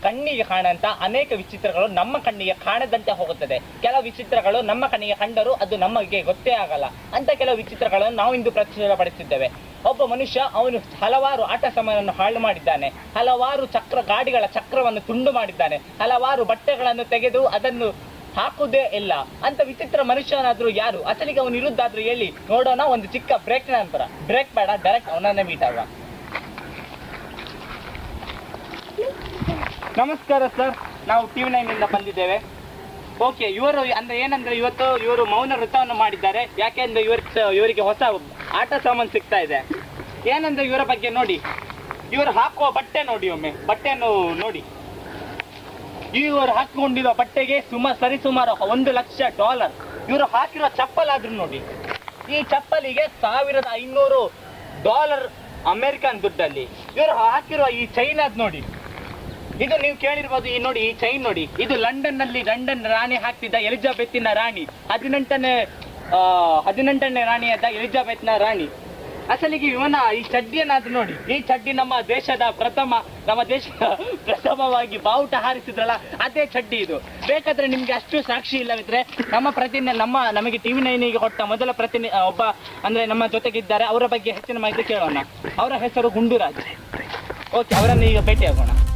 ಕಣ್ಣಿಗೆ ಕಾಣಂತ ಅನೇಕ ವಿಚಿತ್ರಗಳು ನಮ್ಮ ಕಣ್ಣಿಗೆ ಕಾಣದಂತೆ ಹೋಗುತ್ತದೆ ಕೆಲವು ವಿಚಿತ್ರಗಳು ನಮ್ಮ ಕಣ್ಣಿಗೆ ಕಂಡರೂ ಅದು ನಮಗೆ ಗೊತ್ತೇ ಆಗಲ್ಲ ಅಂತ ಕೆಲವು ವಿಚಿತ್ರಗಳನ್ನು ನಾವು ಇಂದು ಪ್ರಚುರಪಡಿಸಿದ್ದೇವೆ ಒಬ್ಬ ಮನುಷ್ಯ ಅವನು ಹಲವಾರು ಆಟ ಸಾಮಾನನ್ನು ಹಾಳು ಮಾಡಿದ್ದಾನೆ ಹಲವಾರು ಚಕ್ರ ಗಾಡಿಗಳ ಚಕ್ರವನ್ನು ತುಂಡು ಮಾಡಿದ್ದಾನೆ ಹಲವಾರು ಬಟ್ಟೆಗಳನ್ನು ತೆಗೆದು ಅದನ್ನು ಹಾಕುವುದೇ ಇಲ್ಲ ಅಂತ ವಿಚಿತ್ರ ಮನುಷ್ಯನಾದ್ರೂ ಯಾರು ಅಸಲಿಗೆ ಅವನು ಇರುದ್ದಾದ್ರೂ ಹೇಳಿ ನೋಡೋಣ ಒಂದು ಚಿಕ್ಕ ಬ್ರೇಕ್ ನಂತರ ಬ್ರೇಕ್ ಬೇಡ ಡೈರೆಕ್ಟ್ ಅವನನ್ನೇ ಮೀಟ್ ಆಗುವ ನಮಸ್ಕಾರ ಸರ್ ನಾವು ಟಿ ವಿ ನೈನಿಂದ ಬಂದಿದ್ದೇವೆ ಓಕೆ ಇವರು ಅಂದ್ರೆ ಏನಂದ್ರೆ ಇವತ್ತು ಇವರು ಮೌನ ವೃತ್ತವನ್ನು ಮಾಡಿದ್ದಾರೆ ಯಾಕೆಂದ್ರೆ ಇವರು ಇವರಿಗೆ ಹೊಸ ಆಟ ಸಾಮಾನು ಸಿಗ್ತಾ ಇದೆ ಏನಂದ್ರೆ ಇವರ ಬಗ್ಗೆ ನೋಡಿ ಇವರು ಹಾಕುವ ಬಟ್ಟೆ ನೋಡಿ ಒಮ್ಮೆ ಬಟ್ಟೆಯನ್ನು ನೋಡಿ ಇವರು ಹಾಕಿಕೊಂಡಿರುವ ಬಟ್ಟೆಗೆ ಸುಮಾರು ಸರಿಸುಮಾರು ಒಂದು ಲಕ್ಷ ಡಾಲರ್ ಇವರು ಹಾಕಿರೋ ಚಪ್ಪಲ್ ಆದ್ರೂ ನೋಡಿ ಈ ಚಪ್ಪಲಿಗೆ ಸಾವಿರದ ಐನೂರು ಡಾಲರ್ ಅಮೆರಿಕನ್ ದುಡ್ಡಲ್ಲಿ ಇವರು ಹಾಕಿರುವ ಈ ಚೈನ್ ಅದ್ ನೋಡಿ ಇದು ನೀವು ಕೇಳಿರ್ಬೋದು ಈ ನೋಡಿ ಈ ಚೈನ್ ನೋಡಿ ಇದು ಲಂಡನ್ ನಲ್ಲಿ ಲಂಡನ್ ರಾಣಿ ಹಾಕ್ತಿದ್ದ ಎಲಿಜಬೆತ್ತಿನ ರಾಣಿ ಹದಿನೆಂಟನೇ ಆ, ಹದಿನೆಂಟನೇ ರಾಣಿಯಾದ ಎಲಿಜಬೆತ್ನ ರಾಣಿ ಅಸಲಿಗೆ ಇವನ ಈ ಚಡ್ಡಿಯನ್ನಾದ್ರೂ ನೋಡಿ ಈ ಚಡ್ಡಿ ನಮ್ಮ ದೇಶದ ಪ್ರಥಮ ನಮ್ಮ ದೇಶದ ಪ್ರಥಮವಾಗಿ ಬಾವುಟ ಹಾರಿಸಿದ್ರಲ್ಲ ಅದೇ ಚಡ್ಡಿ ಇದು ಬೇಕಾದ್ರೆ ನಿಮ್ಗೆ ಅಷ್ಟು ಸಾಕ್ಷಿ ಇಲ್ಲವಿದ್ರೆ ನಮ್ಮ ಪ್ರತಿನಿಧಿ ನಮ್ಮ ನಮಗೆ ಟಿವಿ ನೈನಿಗೆ ಕೊಟ್ಟ ಮೊದಲ ಪ್ರತಿನಿ ಆ, ಒಬ್ಬ ಅಂದ್ರೆ ನಮ್ಮ ಜೊತೆಗಿದ್ದಾರೆ ಅವರ ಬಗ್ಗೆ ಹೆಚ್ಚಿನ ಮಾಹಿತಿ ಕೇಳೋಣ ಅವರ ಹೆಸರು ಗುಂಡುರಾಜ್ ಓಕೆ ಅವರನ್ನು ಈಗ ಭೇಟಿಯಾಗೋಣ